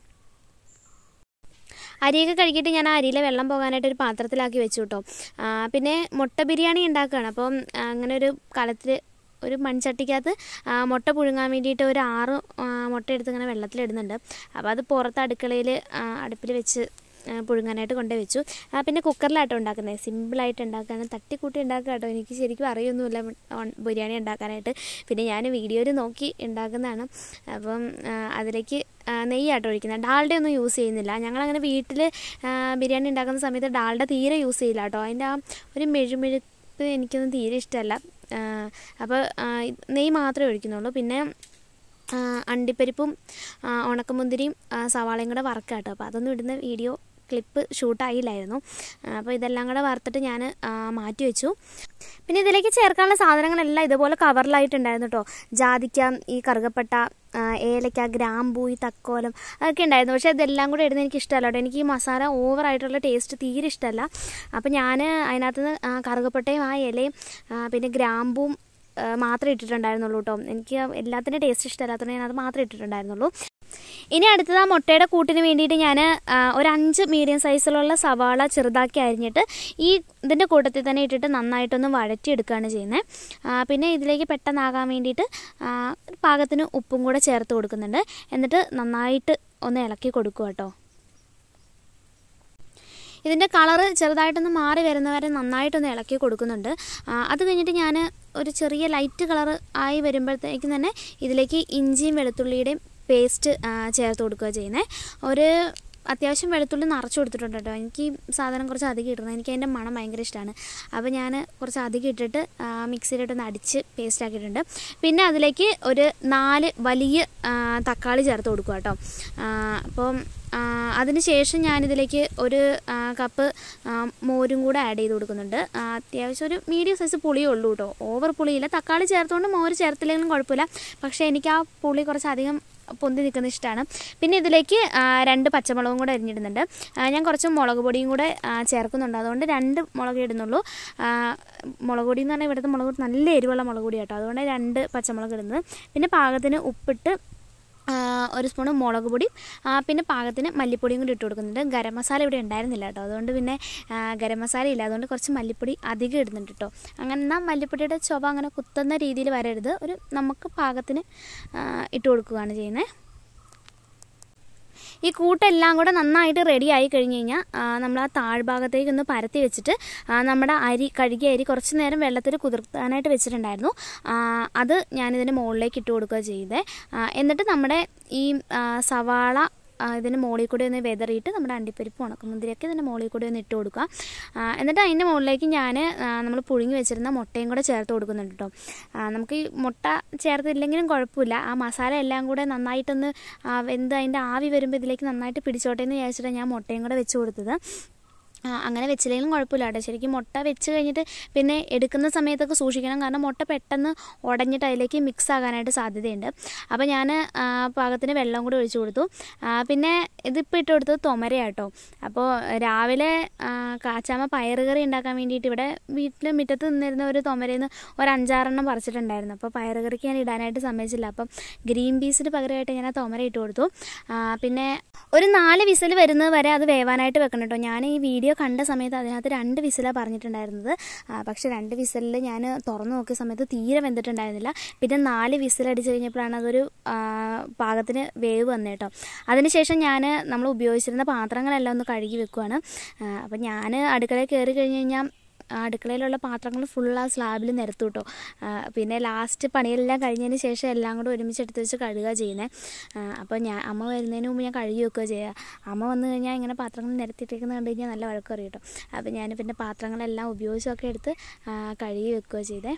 അരിയൊക്കെ കഴുകിയിട്ട് ഞാൻ ആ അരിയിലെ വെള്ളം പോകാനായിട്ട് ഒരു പാത്രത്തിലാക്കി വെച്ചു കേട്ടോ ആ, പിന്നെ മുട്ട ബിരിയാണി ഉണ്ടാക്കുകയാണ് അപ്പം ആ, അങ്ങനെ ഒരു കലത്തിൽ ഒരു മൺചട്ടിക്കകത്ത് ആ, മുട്ട പുഴുങ്ങാൻ വേണ്ടിയിട്ട് ഒരു ആറ് ആ, മുട്ട എടുത്ത് ഇങ്ങനെ വെള്ളത്തിലിടുന്നുണ്ട് അപ്പോൾ അത് പുറത്ത് അടുക്കളയിൽ അടുപ്പിൽ വെച്ച് ആ, പുഴുങ്ങാനായിട്ട് കൊണ്ടുപോയി വെച്ചു ആ, പിന്നെ കുക്കറിലാട്ടോ ഉണ്ടാക്കുന്നത് സിമ്പിളായിട്ട് ഉണ്ടാക്കുകയാണ് തട്ടിക്കൂട്ടി ഉണ്ടാക്കുക കേട്ടോ എനിക്ക് ശരിക്കും അറിയൊന്നുമില്ല ഓൺ- ബിരിയാണി ഉണ്ടാക്കാനായിട്ട് പിന്നെ ഞാൻ വീഡിയോയിൽ നോക്കി ഉണ്ടാക്കുന്നതാണ് അപ്പം ആ, അതിലേക്ക് ആ, നെയ്യാട്ടോ ഒഴിക്കുന്നത് ഡാൽഡ ഒന്നും യൂസ് ചെയ്യുന്നില്ല ഞങ്ങളങ്ങനെ വീട്ടിൽ ബിരിയാണി ഉണ്ടാക്കുന്ന സമയത്ത് ഡാൽഡ തീരെ യൂസ് ചെയ്യില്ല കേട്ടോ അതിൻ്റെ ആ ഒരു മെഴുമെഴുപ്പ് എനിക്കൊന്നും തീരെ ഇഷ്ടമല്ല അപ്പോൾ നെയ്യ് മാത്രമേ ഒഴിക്കുന്നുള്ളൂ പിന്നെ ആ, അണ്ടിപ്പരിപ്പും ആ, ഉണക്കമുന്തിരിയും ആ, സവാളയും കൂടെ വറുക്കുക കേട്ടോ അപ്പോൾ അതൊന്നും ഇടുന്ന വീഡിയോ ക്ലിപ്പ് ഷൂട്ടായില്ലായിരുന്നു അപ്പോൾ ഇതെല്ലാം കൂടെ വറുത്തിട്ട് ഞാൻ മാറ്റി വെച്ചു പിന്നെ ഇതിലേക്ക് ചേർക്കാനുള്ള സാധനങ്ങളെല്ലാം ഇതുപോലെ കവറിലായിട്ടുണ്ടായിരുന്നു കേട്ടോ ജാതിക്ക ഈ കറുകപ്പട്ട ആ, ഏലക്ക ഗ്രാമ്പൂ ഈ തക്കോലം അതൊക്കെ ഉണ്ടായിരുന്നു പക്ഷേ ഇതെല്ലാം കൂടെ ഇടുന്നത് എനിക്ക് ഇഷ്ടമല്ല കേട്ടോ എനിക്ക് ഈ മസാല ഓവറായിട്ടുള്ള ടേസ്റ്റ് തീരെ ഇഷ്ടമല്ല അപ്പോൾ ഞാൻ അതിനകത്ത് നിന്ന് ആ, കറുകപ്പട്ടയും ആ ഇലയും ആ, പിന്നെ ഗ്രാമ്പൂവും ആ, മാത്രമേ ഇട്ടിട്ടുണ്ടായിരുന്നുള്ളൂ കേട്ടോ എനിക്ക് എല്ലാത്തിൻ്റെ ടേസ്റ്റ് ഇഷ്ടമല്ലാത്തതുകൊണ്ട് ഞാൻ അത് മാത്രമേ ഇട്ടിട്ടുണ്ടായിരുന്നുള്ളൂ ഇനി അടുത്തത് ആ മുട്ടയുടെ കൂട്ടിന് വേണ്ടിയിട്ട് ഞാൻ ഒരു അഞ്ച് മീഡിയം സൈസിലുള്ള സവാള ചെറുതാക്കി അരിഞ്ഞിട്ട് ഈ ഇതിൻ്റെ കൂട്ടത്തിൽ തന്നെ ഇട്ടിട്ട് നന്നായിട്ടൊന്ന് വഴറ്റിയെടുക്കുകയാണ് ചെയ്യുന്നത് പിന്നെ ഇതിലേക്ക് പെട്ടെന്നാകാൻ വേണ്ടിയിട്ട് ആ, പാകത്തിന് ഉപ്പും കൂടെ ചേർത്ത് കൊടുക്കുന്നുണ്ട് എന്നിട്ട് നന്നായിട്ട് ഒന്ന് ഇളക്കി കൊടുക്കുക കേട്ടോ ഇതിൻ്റെ കളറ് ചെറുതായിട്ടൊന്ന് മാറി വരുന്നവരെ നന്നായിട്ടൊന്ന് ഇളക്കി കൊടുക്കുന്നുണ്ട് ആ, അത് കഴിഞ്ഞിട്ട് ഞാൻ ഒരു ചെറിയ ലൈറ്റ് കളറ് ആയി വരുമ്പോഴത്തേക്കും തന്നെ ഇതിലേക്ക് ഇഞ്ചിയും വെളുത്തുള്ളിയുടെയും പേസ്റ്റ് ചേർത്ത് കൊടുക്കുക ചെയ്യുന്നത് ഒരു അത്യാവശ്യം വെളുത്തുള്ളി നിറച്ച് കൊടുത്തിട്ടുണ്ട് കേട്ടോ എനിക്ക് ഈ സാധനം കുറച്ച് അധികം ഇടണം എനിക്ക് അതിൻ്റെ മണം ഭയങ്കര ഇഷ്ടമാണ് അപ്പോൾ ഞാൻ കുറച്ച് അധികം ഇട്ടിട്ട് ആ, മിക്സിയിലിട്ടൊന്ന് അടിച്ച് പേസ്റ്റ് ആക്കിയിട്ടുണ്ട് പിന്നെ അതിലേക്ക് ഒരു നാല് വലിയ ആ, തക്കാളി ചേർത്ത് കൊടുക്കുക കേട്ടോ ആ, അപ്പം അതിന് ശേഷം ഞാനിതിലേക്ക് ഒരു ആ, കപ്പ് ആ, മോരും കൂടെ ആഡ് ചെയ്ത് കൊടുക്കുന്നുണ്ട് ആ, അത്യാവശ്യം ഒരു മീഡിയം സൈസ് പുളിയേ ഉള്ളൂ കേട്ടോ ഓവർ പുളിയില്ല തക്കാളി ചേർത്തുകൊണ്ട് മോര് ചേർത്തില്ലെങ്കിലും കുഴപ്പമില്ല പക്ഷേ എനിക്ക് ആ പുളി കുറച്ചധികം പൊന്തി നിൽക്കുന്ന ഇഷ്ടമാണ് പിന്നെ ഇതിലേക്ക് ആ, രണ്ട് പച്ചമുളകും കൂടെ അരിഞ്ഞിടുന്നുണ്ട് ആ, ഞാൻ കുറച്ച് മുളക് പൊടിയും കൂടെ ആ, ചേർക്കുന്നുണ്ട് അതുകൊണ്ട് രണ്ട് മുളക് ഇടുന്നുള്ളൂ ആ, മുളക് പൊടി എന്ന് പറഞ്ഞാൽ ഇവിടുത്തെ മുളക് പൊടി നല്ല എരിവുള്ള മുളക് പൊടി കേട്ടോ അതുകൊണ്ട് രണ്ട് പച്ചമുളക് ഇടുന്നത് പിന്നെ പാകത്തിന് ഉപ്പിട്ട് ആ, ഒരു സ്പൂണ് മുളക് പൊടി ആ, പിന്നെ പാകത്തിന് മല്ലിപ്പൊടിയും കൂടി ഇട്ട് കൊടുക്കുന്നുണ്ട് ഗരം മസാല ഇവിടെ ഉണ്ടായിരുന്നില്ല കേട്ടോ അതുകൊണ്ട് പിന്നെ ആ, ഗരം മസാല ഇല്ല അതുകൊണ്ട് കുറച്ച് മല്ലിപ്പൊടി അധികം ഇടുന്നുണ്ട് കേട്ടോ അങ്ങനെ എന്നാൽ മല്ലിപ്പൊടിയുടെ ചുവ അങ്ങനെ കുത്തുന്ന രീതിയിൽ വരരുത് ഒരു നമുക്ക് പാകത്തിന് ആ, ഇട്ട് കൊടുക്കുകയാണ് ചെയ്യുന്നത് ഈ കൂട്ടെല്ലാം കൂടെ നന്നായിട്ട് റെഡി ആയി കഴിഞ്ഞ് കഴിഞ്ഞാൽ നമ്മൾ ആ താഴ്ഭാഗത്തേക്ക് ഒന്ന് പരത്തി വെച്ചിട്ട് ആ, നമ്മുടെ അരി കഴുകിയ അരി കുറച്ച് നേരം വെള്ളത്തിൽ കുതിർത്താനായിട്ട് വെച്ചിട്ടുണ്ടായിരുന്നു ആ, അത് ഞാനിതിൻ്റെ മുകളിലേക്ക് ഇട്ട് കൊടുക്കുക ചെയ്തേ ആ, എന്നിട്ട് നമ്മുടെ ഈ ആ, സവാള ആ, ഇതിൻ്റെ മുകളിൽ കൂടി ഒന്ന് വെതറിയിട്ട് നമ്മുടെ അണ്ടിപ്പരിപ്പ് ഉണക്കമുന്തിരിയൊക്കെ ഇതിൻ്റെ മുകളിൽ കൂടി ഒന്ന് ഇട്ട് കൊടുക്കുക ആ, എന്നിട്ട് അതിൻ്റെ മുകളിലേക്ക് ഞാൻ നമ്മൾ പുഴുങ്ങി വെച്ചിരുന്ന മുട്ടയും കൂടെ ചേർത്ത് കൊടുക്കുന്നുണ്ട് കേട്ടോ ആ, നമുക്ക് ഈ മുട്ട ചേർത്തില്ലെങ്കിലും കുഴപ്പമില്ല ആ മസാല എല്ലാം കൂടെ നന്നായിട്ടൊന്ന് ആ, വെന്ത് അതിൻ്റെ ആവി വരുമ്പോൾ ഇതിലേക്ക് നന്നായിട്ട് പിടിച്ചോട്ടെ എന്ന് വിചാരിച്ചിട്ടാണ് ഞാൻ മുട്ടയും കൂടെ വെച്ച് കൊടുത്തത് ആ, അങ്ങനെ വെച്ചില്ലെങ്കിലും കുഴപ്പമില്ല കേട്ടോ ശരിക്കും മുട്ട വെച്ച് കഴിഞ്ഞിട്ട് പിന്നെ എടുക്കുന്ന സമയത്തൊക്കെ സൂക്ഷിക്കണം കാരണം മുട്ട പെട്ടെന്ന് ഉടഞ്ഞിട്ട് അതിലേക്ക് മിക്സ് ആകാനായിട്ട് സാധ്യതയുണ്ട് അപ്പോൾ ഞാൻ പാകത്തിന് വെള്ളം കൂടി ഒഴിച്ചു കൊടുത്തു ആ, പിന്നെ ഇതിപ്പോൾ ഇട്ട് കൊടുത്തത് തൊമരയാട്ടോ അപ്പോൾ രാവിലെ ആ, കാച്ചാമ്മ പയറുകറി ഉണ്ടാക്കാൻ വേണ്ടിയിട്ട് ഇവിടെ വീട്ടിൽ മുറ്റത്ത് നിന്നിരുന്ന ഒരു തൊമരയിൽ നിന്ന് ഒരു അഞ്ചാറെണ്ണം പറിച്ചിട്ടുണ്ടായിരുന്നു അപ്പോൾ പയറുകറിക്ക് ഞാൻ ഇടാനായിട്ട് സമ്മതിച്ചില്ല അപ്പം ഗ്രീൻ പീസിന് പകരമായിട്ട് ഞാൻ ആ തൊമര ഇട്ട് കൊടുത്തു ആ, പിന്നെ ഒരു നാല് വിസിൽ വരുന്നത് വരെ അത് വേവാനായിട്ട് വെക്കണം കേട്ടോ ഞാൻ ഈ വീഡിയോ കണ്ട സമയത്ത് അതിനകത്ത് രണ്ട് വിസിലാണ് പറഞ്ഞിട്ടുണ്ടായിരുന്നത് ആ, പക്ഷെ രണ്ട് വിസിലിൽ ഞാൻ തുറന്നു നോക്കിയ സമയത്ത് തീരെ വെന്തിട്ടുണ്ടായിരുന്നില്ല പിന്നെ നാല് വിസിലടിച്ച് കഴിഞ്ഞപ്പോഴാണ് അതൊരു ആ, പാകത്തിന് വേവ് വന്നത് കേട്ടോ അതിനുശേഷം ഞാൻ നമ്മൾ ഉപയോഗിച്ചിരുന്ന പാത്രങ്ങളെല്ലാം ഒന്ന് കഴുകി വെക്കുവാണ് അപ്പം ഞാൻ അടുക്കളയിൽ കയറി കഴിഞ്ഞ് കഴിഞ്ഞാൽ ആ അടുക്കളയിലുള്ള പാത്രങ്ങൾ ഫുൾ ആ സ്ലാബിൽ നിരത്തു കേട്ടോ ആ, പിന്നെ ലാസ്റ്റ് പണിയെല്ലാം കഴിഞ്ഞതിന് ശേഷം എല്ലാം കൂടെ ഒരുമിച്ച് എടുത്ത് വെച്ച് കഴുകുക ചെയ്യുന്നത് അപ്പോൾ ഞാൻ അമ്മ വരുന്നതിന് മുമ്പ് ഞാൻ കഴുകി വെക്കുക ചെയ്യുക അമ്മ വന്നു കഴിഞ്ഞാൽ ഇങ്ങനെ പാത്രങ്ങൾ നിരത്തിയിട്ടേക്കുന്നത് കണ്ടു കഴിഞ്ഞാൽ നല്ല വഴക്ക് പറയും കേട്ടോ അപ്പോൾ ഞാൻ പിന്നെ പാത്രങ്ങളെല്ലാം ഉപയോഗിച്ചൊക്കെ എടുത്ത് ആ, കഴുകി വെക്കുക ചെയ്തേ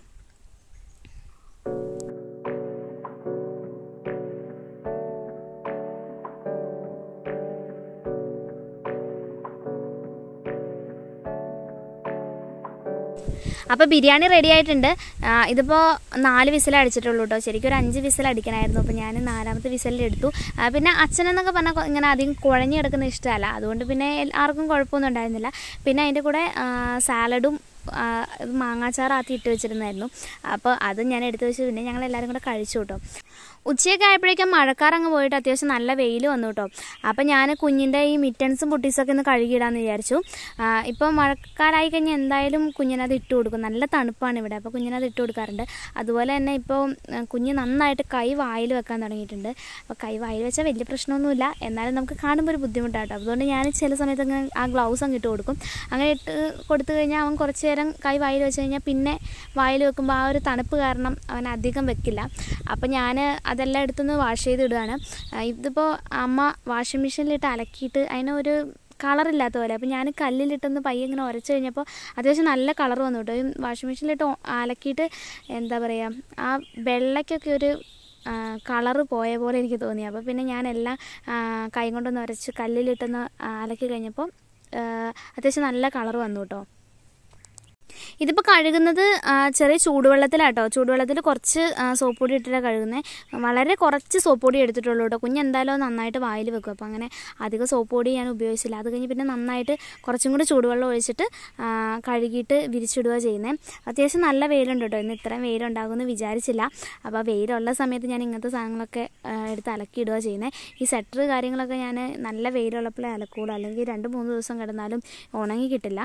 അപ്പോൾ ബിരിയാണി റെഡി ആയിട്ടുണ്ട് ആ, ഇതിപ്പോൾ നാല് വിസിൽ അടിച്ചിട്ടുള്ളൂ കേട്ടോ ശരിക്കും ഒരു അഞ്ച് വിസിൽ അടിക്കണമായിരുന്നു അപ്പോൾ ഞാൻ നാലാമത്തെ വിസിലിൽ എടുത്തു ആ, പിന്നെ അച്ഛനെന്നൊക്കെ പറഞ്ഞാൽ കൊ- ഇങ്ങനെ അധികം കുഴഞ്ഞു കിടക്കുന്ന ഇഷ്ടമല്ല അതുകൊണ്ട് പിന്നെ എൽ- ആർക്കും കുഴപ്പമൊന്നും ഉണ്ടായിരുന്നില്ല പിന്നെ അതിൻ്റെ കൂടെ ആ, സാലഡും ആ, ഇത് മാങ്ങാച്ചാറാത്തി ഇട്ട് വെച്ചിരുന്നായിരുന്നു അപ്പോൾ അത് ഞാൻ എടുത്ത് വെച്ച് പിന്നെ ഞങ്ങൾ എല്ലാവരും കൂടെ കഴിച്ചു കേട്ടോ ഉച്ചയൊക്കെ ആയപ്പോഴേക്കും മഴക്കാറങ്ങ് പോയിട്ട് അത്യാവശ്യം നല്ല വെയിൽ വന്നു കേട്ടോ അപ്പം ഞാൻ കുഞ്ഞിൻ്റെ ഈ മിറ്റൻസും പുട്ടീസൊക്കെ ഒന്ന് കഴുകിയിടാമെന്ന് വിചാരിച്ചു ആ, ഇപ്പോൾ മഴക്കാലമായി കഴിഞ്ഞാൽ എന്തായാലും കുഞ്ഞിനത് ഇട്ട് കൊടുക്കും നല്ല തണുപ്പാണ് ഇവിടെ അപ്പോൾ കുഞ്ഞിനത് ഇട്ട് കൊടുക്കാറുണ്ട് അതുപോലെ തന്നെ ഇപ്പോൾ ആ, കുഞ്ഞ് നന്നായിട്ട് കൈ വായിൽ വെക്കാൻ തുടങ്ങിയിട്ടുണ്ട് അപ്പോൾ കൈ വായിൽ വെച്ചാൽ വലിയ പ്രശ്നമൊന്നുമില്ല എന്നാലും നമുക്ക് കാണുമ്പോൾ ഒരു ബുദ്ധിമുട്ടാട്ടോ അതുകൊണ്ട് ഞാൻ ചില സമയത്ത് അങ്ങനെ ആ ഗ്ലൗസ് അങ്ങ് ഇട്ട് കൊടുക്കും അങ്ങനെ ഇട്ട് കൊടുത്തു കഴിഞ്ഞാൽ അവൻ കുറച്ച് നേരം കൈ വായിൽ വെച്ച് കഴിഞ്ഞാൽ പിന്നെ വായിൽ വെക്കുമ്പോൾ ആ ഒരു തണുപ്പ് കാരണം അവൻ അധികം വെക്കില്ല അപ്പോൾ ഞാൻ അതെല്ലാം എടുത്തൊന്ന് വാഷ് ചെയ്തിടുകയാണ് ആ, ഇതിപ്പോൾ അമ്മ വാഷിംഗ് മെഷീനിലിട്ട് അലക്കിയിട്ട് അതിനൊരു കളറില്ലാത്ത പോലെ അപ്പോൾ ഞാൻ കല്ലിലിട്ടൊന്ന് പയ്യെ ഇങ്ങനെ ഉരച്ച് കഴിഞ്ഞപ്പോൾ അത്യാവശ്യം നല്ല കളർ വന്നു കേട്ടോ ഈ വാഷിംഗ് മെഷീനിലിട്ട് ഒ- അലക്കിയിട്ട് എന്താ പറയുക ആ വെള്ളയ്ക്കൊക്കെ ഒരു കളറ് പോയ പോലെ എനിക്ക് തോന്നി അപ്പോൾ പിന്നെ ഞാനെല്ലാം ആ, കൈ കൊണ്ടൊന്ന് ഉരച്ച് കല്ലിലിട്ടൊന്ന് അലക്കി കഴിഞ്ഞപ്പോൾ ആ, അത്യാവശ്യം നല്ല കളർ വന്നു കേട്ടോ ഇതിപ്പോൾ കഴുകുന്നത് ആ, ചെറിയ ചൂടുവെള്ളത്തിലാട്ടോ ചൂടുവെള്ളത്തിൽ കുറച്ച് ആ, സോപ്പ് പൊടി ഇട്ടിട്ടാണ് കഴുകുന്നത് വളരെ കുറച്ച് സോപ്പ് പൊടി എടുത്തിട്ടുള്ളൂ കേട്ടോ കുഞ്ഞ് എന്തായാലും അത് നന്നായിട്ട് വായിൽ വെക്കും അപ്പോൾ അങ്ങനെ അധികം സോപ്പ് പൊടി ഞാൻ ഉപയോഗിച്ചില്ല അത് കഴിഞ്ഞ് പിന്നെ നന്നായിട്ട് കുറച്ചും കൂടി ചൂടുവെള്ളം ഒഴിച്ചിട്ട് ആ, കഴുകിയിട്ട് വിരിച്ചിടുക ചെയ്യുന്നത് അത്യാവശ്യം നല്ല വെയിലുണ്ട് കേട്ടോ ഇന്ന് ഇത്രയും വെയിലുണ്ടാകുമെന്ന് വിചാരിച്ചില്ല അപ്പോൾ ആ വെയിലുള്ള സമയത്ത് ഞാൻ ഇങ്ങനത്തെ സാധനങ്ങളൊക്കെ ആ, എടുത്ത് അലക്കിയിടുക ചെയ്യുന്നത് ഈ സെറ്റർ കാര്യങ്ങളൊക്കെ ഞാൻ നല്ല വെയിലുള്ളപ്പോഴേ അലക്കുള്ളൂ അല്ലെങ്കിൽ രണ്ട് മൂന്ന് ദിവസം കിടന്നാലും ഉണങ്ങി കിട്ടില്ല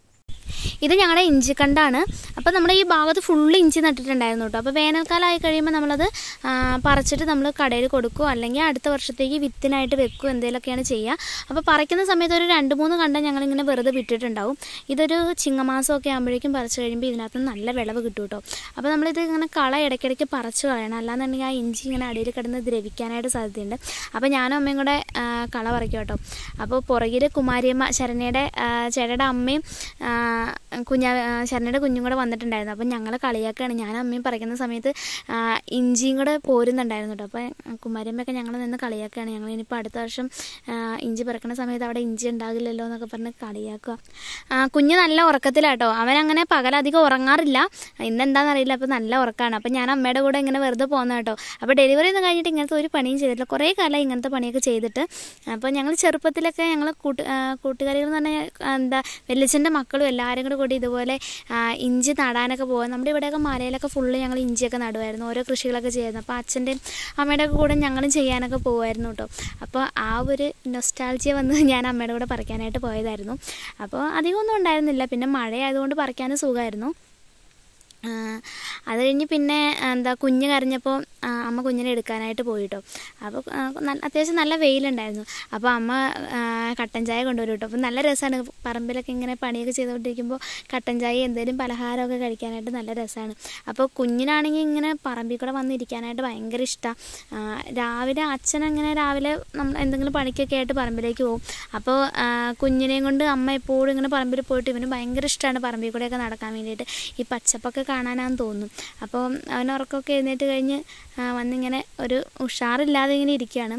ഇത് ഞങ്ങളുടെ ഇഞ്ചിക്കണ്ടാണ് അപ്പോൾ നമ്മുടെ ഈ ഭാഗത്ത് ഫുള്ള് ഇഞ്ചി നട്ടിട്ടുണ്ടായിരുന്നു കേട്ടോ അപ്പോൾ വേനൽക്കാലമായി കഴിയുമ്പോൾ നമ്മളത് ആ, പറിച്ചിട്ട് നമ്മൾ കടയിൽ കൊടുക്കും അല്ലെങ്കിൽ അടുത്ത വർഷത്തേക്ക് വിത്തിനായിട്ട് വെക്കും എന്തെങ്കിലുമൊക്കെയാണ് ചെയ്യുക അപ്പോൾ പറിക്കുന്ന സമയത്ത് ഒരു രണ്ട് മൂന്ന് കണ്ട ഞങ്ങളിങ്ങനെ വെറുതെ വിട്ടിട്ടുണ്ടാവും ഇതൊരു ചിങ്ങമാസമൊക്കെ ആകുമ്പോഴേക്കും പറിച്ച് കഴിയുമ്പോൾ ഇതിനകത്ത് നല്ല വിളവ് കിട്ടും കേട്ടോ അപ്പോൾ നമ്മളിത് ഇങ്ങനെ കള ഇടയ്ക്കിടയ്ക്ക് പറിച്ച് കളയണം അല്ലാന്നുണ്ടെങ്കിൽ ആ ഇഞ്ചി ഇങ്ങനെ അടിയിൽ കിടന്ന് ദ്രവിക്കാനായിട്ട് സാധ്യതയുണ്ട് അപ്പോൾ ഞാനും അമ്മയും കൂടെ ആ, കള പറിക്കും കേട്ടോ അപ്പോൾ പുറകിൽ കുമാരിയമ്മ ശരണയുടെ ആ, ചേട്ടയുടെ അമ്മയും ആ, കുഞ്ഞാ ആ, ശരണയുടെ കുഞ്ഞും കൂടെ വന്നിട്ടുണ്ടായിരുന്നു അപ്പം ഞങ്ങൾ കളിയാക്കുകയാണ് ഞാൻ അമ്മയും പറിക്കുന്ന സമയത്ത് ആ, ഇഞ്ചിയും കൂടെ പോരുന്നുണ്ടായിരുന്നു കേട്ടോ അപ്പോൾ കുമാരിയമ്മയൊക്കെ ഞങ്ങൾ നിന്ന് കളിയാക്കുകയാണ് ഞങ്ങൾ ഇനിയിപ്പോൾ അടുത്ത വർഷം ആ, ഇഞ്ചി പറിക്കുന്ന സമയത്ത് അവിടെ ഇഞ്ചി ഉണ്ടാകില്ലല്ലോ എന്നൊക്കെ പറഞ്ഞ് കളിയാക്കുക ആ, കുഞ്ഞ് നല്ല ഉറക്കത്തിലാട്ടോ അവൻ അങ്ങനെ പകലധികം ഉറങ്ങാറില്ല ഇന്നെന്താണെന്നറിയില്ല അപ്പോൾ നല്ല ഉറക്കമാണ് അപ്പോൾ ഞാൻ അമ്മയുടെ കൂടെ ഇങ്ങനെ വെറുതെ പോകുന്ന കേട്ടോ അപ്പോൾ ഡെലിവറി ഒന്നും കഴിഞ്ഞിട്ട് ഇങ്ങനത്തെ ഒരു പണിയും ചെയ്തിട്ടില്ല കുറേ കാലം ഇങ്ങനത്തെ പണിയൊക്കെ ചെയ്തിട്ട് അപ്പോൾ ഞങ്ങൾ ചെറുപ്പത്തിലൊക്കെ ഞങ്ങൾ കൂട്ട് ആ, കൂട്ടുകാരികൾ എന്ന് പറഞ്ഞാൽ എന്താ വെല്ലിച്ചൻ്റെ മക്കളും എല്ലാവരും കൂടെ കൂടി ഇതുപോലെ ആ, ഇഞ്ചി നടാനൊക്കെ പോകും നമ്മുടെ ഇവിടെയൊക്കെ മലയിലൊക്കെ ഫുള്ള് ഞങ്ങൾ ഇഞ്ചിയൊക്കെ നടുമായിരുന്നു ഓരോ കൃഷികളൊക്കെ ചെയ്യുമായിരുന്നു അപ്പോൾ അച്ഛൻ്റെയും അമ്മയുടെ ഒക്കെ കൂടെ ഞങ്ങളും ചെയ്യാനൊക്കെ പോകുമായിരുന്നു കേട്ടോ അപ്പോൾ ആ ഒരു നൊസ്റ്റാൾജിയ വന്ന് ഞാൻ അമ്മയുടെ കൂടെ പറിക്കാനായിട്ട് പോയതായിരുന്നു അപ്പോൾ അധികമൊന്നും ഉണ്ടായിരുന്നില്ല പിന്നെ മഴയായതുകൊണ്ട് പറിക്കാനും സുഖമായിരുന്നു ആ, അത് കഴിഞ്ഞ് പിന്നെ എന്താ കുഞ്ഞ് കരഞ്ഞപ്പോൾ ആ, അമ്മ കുഞ്ഞിനെ എടുക്കാനായിട്ട് പോയിട്ടോ അപ്പോൾ അത്യാവശ്യം നല്ല വെയിലുണ്ടായിരുന്നു അപ്പോൾ അമ്മ ആ, കട്ടൻ ചായ കൊണ്ടുവരും കേട്ടോ അപ്പോൾ നല്ല രസമാണ് പറമ്പിലൊക്കെ ഇങ്ങനെ പണിയൊക്കെ ചെയ്തുകൊണ്ടിരിക്കുമ്പോൾ കട്ടൻ ചായ എന്തെങ്കിലും പലഹാരമൊക്കെ കഴിക്കാനായിട്ട് നല്ല രസമാണ് അപ്പോൾ കുഞ്ഞിനാണെങ്കിൽ ഇങ്ങനെ പറമ്പിൽ കൂടെ വന്നിരിക്കാനായിട്ട് ഭയങ്കര ഇഷ്ടമാണ് രാവിലെ അച്ഛൻ അങ്ങനെ രാവിലെ നമ്മൾ എന്തെങ്കിലും പണിക്കൊക്കെ ആയിട്ട് പറമ്പിലേക്ക് പോകും അപ്പോൾ ആ, കുഞ്ഞിനെയും കൊണ്ട് അമ്മ എപ്പോഴും ഇങ്ങനെ പറമ്പിൽ പോയിട്ട് ഇവന് ഭയങ്കര ഇഷ്ടമാണ് പറമ്പിൽ കൂടെയൊക്കെ നടക്കാൻ വേണ്ടിയിട്ട് ഈ പച്ചപ്പൊക്കെ കാണാനാന്ന് തോന്നും അപ്പോൾ അവൻ ഉറക്കമൊക്കെ എഴുന്നേറ്റ് കഴിഞ്ഞ് ആ, വന്നിങ്ങനെ ഒരു ഉഷാറില്ലാതെ ഇങ്ങനെ ഇരിക്കുകയാണ്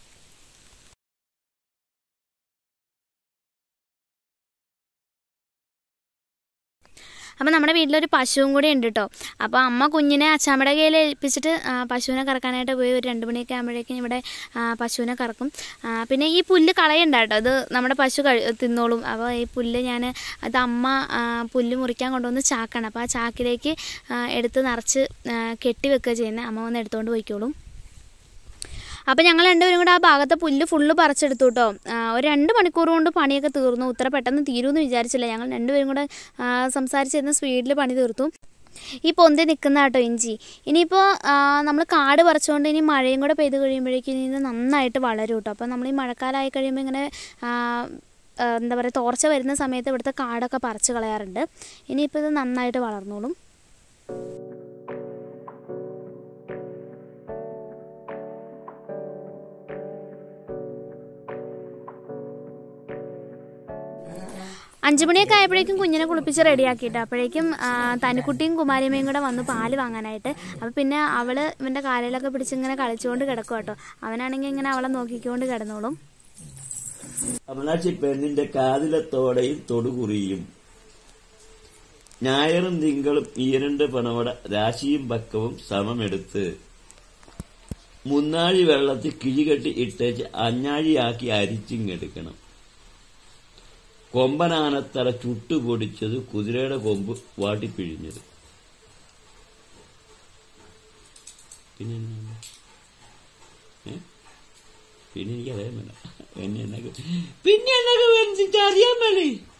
അപ്പം നമ്മുടെ വീട്ടിലൊരു പശുവും കൂടി ഉണ്ട് കേട്ടോ അപ്പോൾ അമ്മ കുഞ്ഞിനെ അച്ചാമ്മയുടെ കയ്യിൽ ഏൽപ്പിച്ചിട്ട് ആ, പശുവിനെ കറക്കാനായിട്ട് പോയി ഒരു രണ്ട് മണിയൊക്കെ ആകുമ്പോഴേക്കും ഇവിടെ ആ, പശുവിനെ കറക്കും ആ, പിന്നെ ഈ പുല്ല് കളയണ്ട കേട്ടോ അത് നമ്മുടെ പശു കഴി തിന്നോളും അപ്പോൾ ഈ പുല്ല് ഞാൻ അത് അമ്മ ആ, പുല്ല് മുറിക്കാൻ കൊണ്ടുവന്ന് ചാക്കാണ് അപ്പോൾ ആ ചാക്കിലേക്ക് ആ, എടുത്ത് നിറച്ച് ആ, കെട്ടി വെക്കുക ചെയ്യുന്നത് അമ്മ വന്ന് എടുത്തുകൊണ്ട് പോയിക്കോളും അപ്പോൾ ഞങ്ങൾ രണ്ടുപേരും കൂടെ ആ ഭാഗത്തെ പുല്ല് ഫുള്ള് പറിച്ചെടുത്തു കേട്ടോ ആ, ഒരു രണ്ട് മണിക്കൂർ കൊണ്ട് പണിയൊക്കെ തീർന്നു ഉത്തര പെട്ടെന്ന് തീരുമെന്ന് വിചാരിച്ചില്ല ഞങ്ങൾ രണ്ടുപേരും കൂടെ ആ, സംസാരിച്ചിരുന്ന സ്പീഡിൽ പണി തീർത്തു ഈ പൊന്തി നിൽക്കുന്ന കേട്ടോ ഇഞ്ചി ഇനിയിപ്പോൾ നമ്മൾ കാട് പറിച്ചുകൊണ്ട് ഇനി മഴയും കൂടെ പെയ്ത് കഴിയുമ്പോഴേക്കും ഇത് നന്നായിട്ട് വളരും കേട്ടോ അപ്പോൾ നമ്മൾ ഈ മഴക്കാലമായി കഴിയുമ്പോൾ ഇങ്ങനെ ആ, ആ, എന്താ പറയുക തോർച്ച വരുന്ന സമയത്ത് ഇവിടുത്തെ കാടൊക്കെ പറിച്ച് കളയാറുണ്ട് ഇനിയിപ്പോൾ ഇത് നന്നായിട്ട് വളർന്നോളും അഞ്ചു മണിയൊക്കെ ആയപ്പോഴേക്കും കുഞ്ഞിനെ കുളിപ്പിച്ച് റെഡിയാക്കിയിട്ട് അപ്പോഴേക്കും ആ, തനുക്കുട്ടിയും കുമാരിയമ്മയും കൂടെ വന്നു പാല് വാങ്ങാനായിട്ട് അപ്പോൾ പിന്നെ അവള് ഇവൻ്റെ കാലിലൊക്കെ പിടിച്ചിങ്ങനെ കളിച്ചുകൊണ്ട് കിടക്കും കേട്ടോ അവനാണെങ്കിൽ ഇങ്ങനെ അവളെ നോക്കിക്കൊണ്ട് കിടന്നോളും കമലാക്ഷി പെണ്ണിന്റെ കാതിലത്തോടെയും തൊടുകുറിയും ഞായറും തിങ്കളും ഈ രണ്ട് പണവട രാശിയും പക്കവും സമമെടുത്ത് മുന്നാഴി വെള്ളത്തിൽ കിഴികെട്ടി ഇട്ടേച്ച് അഞ്ഞാഴിയാക്കി അരിച്ചിങ്ങെടുക്കണം കൊമ്പനാനത്തറ ചുട്ടുപൊടിച്ചത് കുതിരയുടെ കൊമ്പ് വാട്ടിപ്പിഴിഞ്ഞത് പിന്നെ എന്നാ? ഏ? പിന്നെ എനിക്ക് അറിയാൻ വേണ്ട എന്നെ എന്നൊക്കെ പിന്നെ എന്നൊക്കെ അറിയാൻ വേണ്ടേ